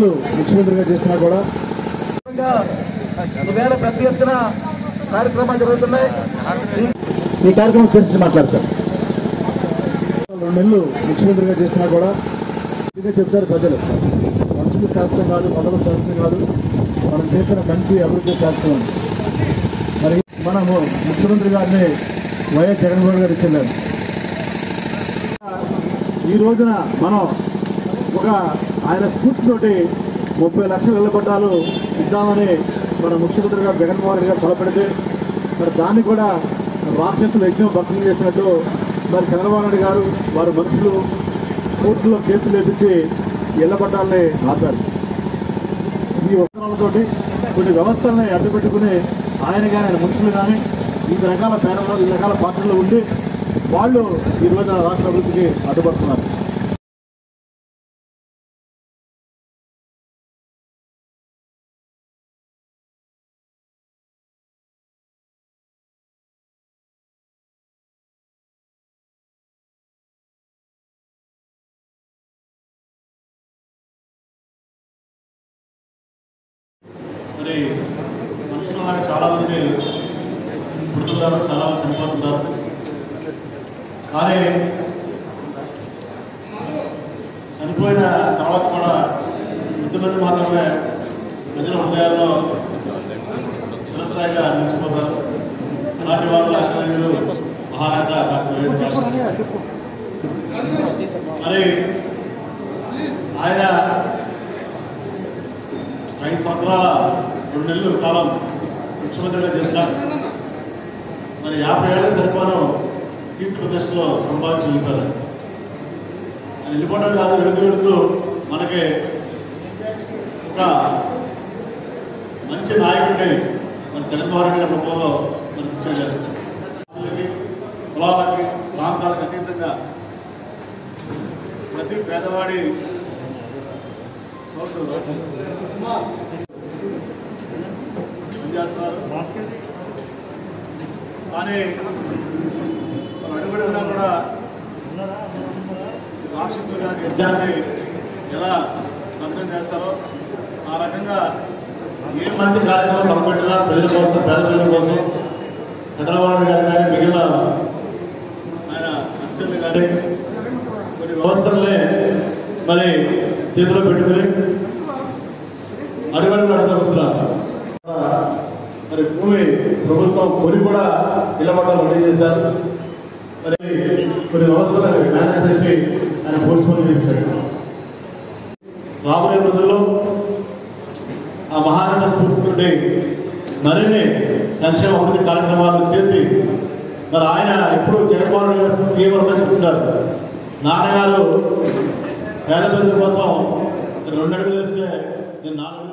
నెలలు ముఖ్యమంత్రిగా చేసినా కూడా ఇంకా ఈవేళ పెద్ద ఎత్తున కార్యక్రమాలు జరుగుతున్నాయి ఈ- ఈ కార్యక్రమం గురించి మాట్లాడతారు రెండు నెలలు ముఖ్యమంత్రిగా చేసినా కూడా ఇదే చెప్తారు ప్రజలు మనుషులు శాస్త్రం కాదు పదవుల శాస్త్రం కాదు మనం చేసిన మంచి అభివృద్ధి శాస్త్రం అని. మరి మనము ముఖ్యమంత్రి గారిని వైఎస్ జగన్మోహన్ గారు ఇచ్చేళ్ళారు ఈ రోజున మనం ఒక ఆయన స్ఫూర్తితోటి ముప్పై లక్షల ఇళ్ల పట్టాలు ఇద్దామని మన ముఖ్యమంత్రి గారు జగన్మోహన్ రెడ్డి గారు తలపెడితే మరి దాన్ని కూడా రాక్షసులు యజ్ఞం భక్తులు చేసినట్టు మరి చంద్రబాబు నాయుడు గారు వారి మనుషులు కోర్టులో కేసులు వేపించి ఇళ్ల పట్టాలని ఆపారు ఈ ఉపకరణాలతోటి కొన్ని వ్యవస్థల్ని అడ్డుపెట్టుకుని ఆయన కానీ ఆయన మనుషులు కానీ వివిధ రకాల పేదలు వివిధ రకాల పార్టీల్లో ఉండి వాళ్ళు ఈ రోజున రాష్ట్ర అభివృద్ధికి అడ్డుపడుతున్నారు మరి మనుషులలాగా చాలా మంది పుడుతున్నారు చాలా మంది చనిపోతున్నారు కానీ చనిపోయిన తర్వాత కూడా కొద్దిమంది మాత్రమే ప్రజల హృదయాల్లో చిరస్థాయిగా నిలిచిపోతారు అలాంటి వాళ్ళు అగ్రహీయులు మహానేత డాక్టర్ వైఎస్ రాజశేఖర మరి ఆయన ఐదు సంవత్సరాల రెండు నెలలు కాలం ముఖ్యమంత్రిగా చేసినారు మరి యాభై ఏళ్ళకి సరిపోను కీర్తి ప్రదర్శనలో సంపాదించి వెళ్ళిపోయారు ఆయన వెళ్ళిపోవడం కాదు వెళుతూ వెళుతూ మనకి ఒక మంచి నాయకుడిని మన జగన్మోహన్ రెడ్డి గారి రూపంలో మనకి ఇచ్చాడు రాజులకి, కులాలకి ప్రాంతాలకు అతీతంగా ప్రతి పేదవాడి సోదరుడు పనిచేస్తున్నారు కానీ మనం అడుగుడుగునా కూడా రాక్షసులు కానీ యజ్ఞాన్ని ఎలా భగ్నం చేస్తారో ఆ రకంగా ఏ మంచి కార్యక్రమం తలపెట్టినా ప్రజల కోసం పేద ప్రజల కోసం చంద్రబాబు నాయుడు గారు కానీ మిగిలిన ఆయన అర్చనలు కానీ కొన్ని వ్యవస్థలనే మరి చేతిలో పెట్టుకుని అడుగడుగు అడుగుతున్నారు మరి భూమి ప్రభుత్వం కొని కూడా ఇళ్ల పట్టాలు రెడీ చేశారు మరి కొన్ని వ్యవస్థలు మేనేజ్ చేసి ఆయన పోస్ట్ పోన్ చేయించాడు రాబోయే రోజుల్లో ఆ మహానత స్ఫూర్తి నుండి మరిన్ని సంక్షేమ అభివృద్ధి కార్యక్రమాలు చేసి మరి ఆయన ఎప్పుడు జగన్మోహన్ రెడ్డి గారు సీఎం అని చెప్తున్నారు నాన్నగారు పేద ప్రజల కోసం రెండు అడుగులు వేస్తే నేను నాలుగు అడుగులు